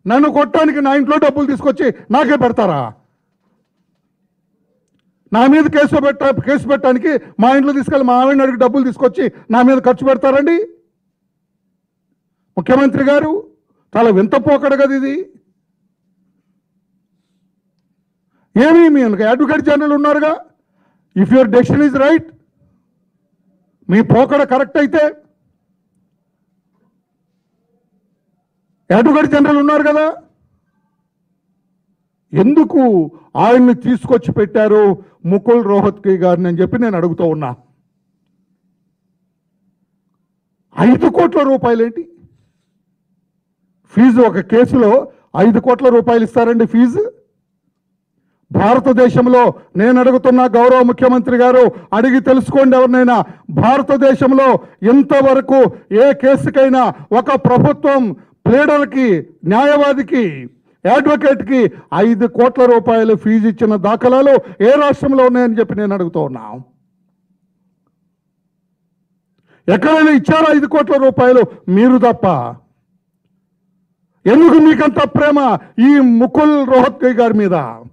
నన్ను కొట్టడానికి నా ఇంట్లో డబ్బులు తీసుకొచ్చి నాకే పెడతారా నా మీద కేసు పెట్ట కేసు పెట్టడానికి మా ఇంట్లో తీసుకెళ్ళి మా ఆవిడని అడిగి డబ్బులు తీసుకొచ్చి నా మీద ఖర్చు పెడతారండి ముఖ్యమంత్రి గారు చాలా వింత పోకడ కదా ఇది ఏమి మీ అడ్వకేట్ జనరల్ ఉన్నారుగా if your decision is right మీ పోకడ కరెక్ట్ అయితే అడ్వకేట్ జనరల్ ఉన్నారు కదా ఎందుకు ఆయన్ని తీసుకొచ్చి పెట్టారు ముకుల్ రోహత్కి గారిని అని చెప్పి నేను అడుగుతూ ఉన్నా ఐదు కోట్ల రూపాయలేంటి ఫీజు ఒక కేసులో ఐదు కోట్ల రూపాయలు ఇస్తారండి ఫీజు భారతదేశంలో నేను అడుగుతున్న గౌరవ ముఖ్యమంత్రి గారు అడిగి తెలుసుకోండి ఎవరినైనా భారతదేశంలో ఇంతవరకు ఏ కేసుకైనా ఒక ప్రభుత్వం ప్లేడర్కి న్యాయవాదికి అడ్వకేట్కి ఐదు కోట్ల రూపాయలు ఫీజు ఇచ్చిన దాఖలాలు ఏ రాష్ట్రంలో ఉన్నాయని చెప్పి నేను అడుగుతూ ఉన్నా ఎక్కడైనా ఇచ్చారా ఐదు కోట్ల రూపాయలు మీరు తప్ప ఎందుకు మీకంత ప్రేమ ఈ ముకుల్ రోహత్కి గారి మీద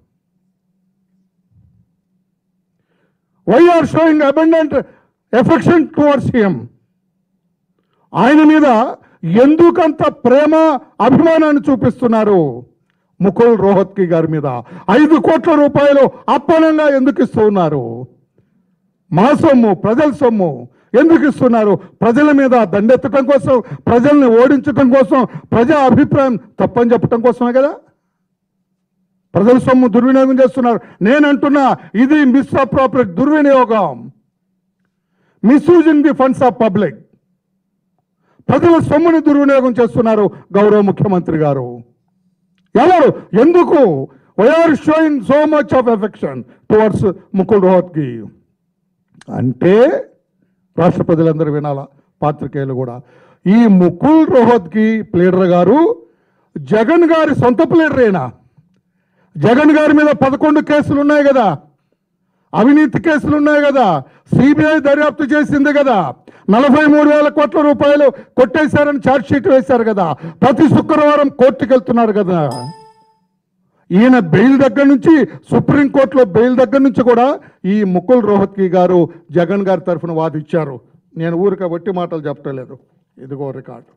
why are showing abundant affection towards him ఆయన మీద ఎందుకంత ప్రేమ అభిమానాన్ని చూపిస్తున్నారు ముకుల్ రోహత్కి గారి మీద ఐదు కోట్ల రూపాయలు అప్పనంగా ఎందుకు ఇస్తూ ఉన్నారు మా సొమ్ము ప్రజల సొమ్ము ఎందుకు ఇస్తున్నారు ప్రజల మీద దండెత్తడం కోసం ప్రజల్ని ఓడించడం కోసం ప్రజా అభిప్రాయం తప్పని చెప్పడం కోసమే కదా ప్రజల సొమ్ము దుర్వినియోగం చేస్తున్నారు నేను అంటున్నా ఇది మిస్ అప్రాపరేట్ దుర్వినియోగం misusing the funds of public ప్రజల సొమ్ముని దుర్వినియోగం చేస్తున్నారు గౌరవ ముఖ్యమంత్రి గారు ఎవరు ఎందుకు why are showing so much of affection towards Mukul Rohatgi అంటే రాష్ట్ర ప్రజలందరూ వినాలా పాత్రికేయులు కూడా ఈ ముకుల్ రోహత్కి ప్లేడర్ గారు జగన్ గారి సొంత ప్లేడరేనా జగన్ గారి మీద పదకొండు కేసులు ఉన్నాయి కదా అవినీతి కేసులు ఉన్నాయి కదా సిబిఐ దర్యాప్తు చేసింది కదా నలభై మూడు వేల కోట్ల రూపాయలు కొట్టేశారని ఛార్జ్ షీట్ వేశారు కదా ప్రతి శుక్రవారం కోర్టుకు వెళ్తున్నారు కదా ఈయన బెయిల్ దగ్గర నుంచి సుప్రీంకోర్టులో బెయిల్ దగ్గర నుంచి కూడా ఈ ముకుల్ రోహత్కి గారు జగన్ గారి తరఫున వాదించారు నేను ఊరిక వట్టి మాటలు చెప్పలేదు ఇదిగో record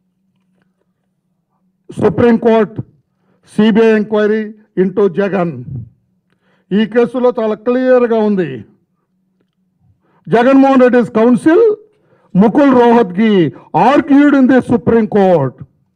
supreme court CBI enquiry into Jagan ఈ కేసులో చాలా క్లియర్గా ఉంది Jaganmohan Reddy's counsel Mukul Rohatgi argued in the supreme court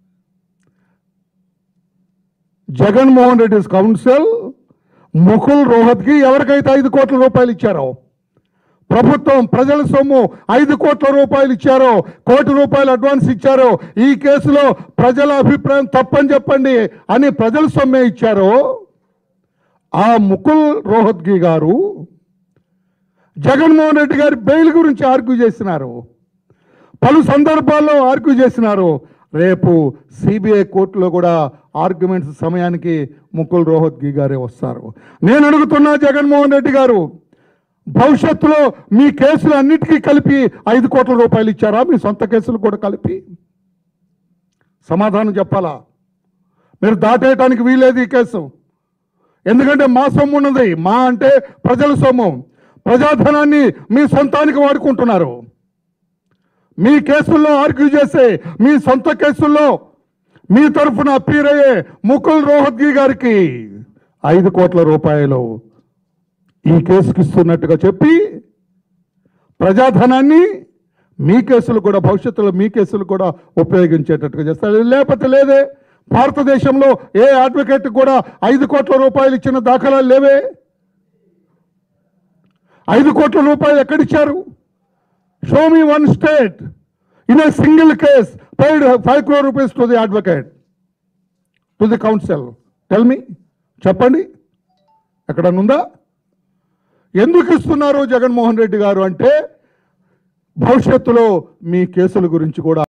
Jaganmohan Reddy's counsel Mukul Rohatgi ఎవరికైతే ఐదు కోట్ల రూపాయలు ఇచ్చారో ప్రభుత్వం ప్రజల సొమ్ము ఐదు కోట్ల రూపాయలు ఇచ్చారో కోటి రూపాయలు అడ్వాన్స్ ఇచ్చారో ఈ కేసులో ప్రజల అభిప్రాయం తప్పని చెప్పండి అని ప్రజల సొమ్మే ఇచ్చారో ఆ ముకుల్ రోహత్గి గారు జగన్మోహన్ రెడ్డి గారి బెయిల్ గురించి ఆర్గ్యూ చేసినారు పలు సందర్భాల్లో ఆర్గ్యూ చేసినారు రేపు సిబిఐ కోర్టులో కూడా ఆర్గ్యుమెంట్స్ సమయానికి ముకుల్ రోహత్గి గారే వస్తారు నేను అడుగుతున్నా జగన్మోహన్ రెడ్డి గారు భవిష్యత్తులో మీ కేసులు అన్నిటికీ కలిపి ఐదు కోట్ల రూపాయలు ఇచ్చారా మీ సొంత కేసులు కూడా కలిపి సమాధానం చెప్పాలా మీరు దాటేయటానికి వీలేదు ఈ కేసు ఎందుకంటే మా సొమ్ము ఉన్నది మా అంటే ప్రజల సొమ్ము ప్రజాధనాన్ని మీ సొంతానికి వాడుకుంటున్నారు మీ కేసుల్లో ఆర్గ్యూ చేసే మీ సొంత కేసుల్లో మీ తరఫున అప్పీర్ అయ్యే ముకుల్ రోహత్గి గారికి ఐదు కోట్ల రూపాయలు ఈ కేసుకి ఇస్తున్నట్టుగా చెప్పి ప్రజాధనాన్ని మీ కేసులు కూడా భవిష్యత్తులో మీ కేసులు కూడా ఉపయోగించేటట్టుగా చేస్తారు లేకపోతే లేదే భారతదేశంలో ఏ అడ్వకేట్ కూడా ఐదు కోట్ల రూపాయలు ఇచ్చిన దాఖలాలు లేవే ఐదు కోట్ల రూపాయలు ఎక్కడిచ్చారు show me one state in a single case paid five crore rupees to the advocate to the counsel tell me చెప్పండి ఎక్కడనుందా ఎందుకు ఇస్తున్నారు జగన్మోహన్ రెడ్డి గారు అంటే భవిష్యత్తులో మీ కేసుల గురించి కూడా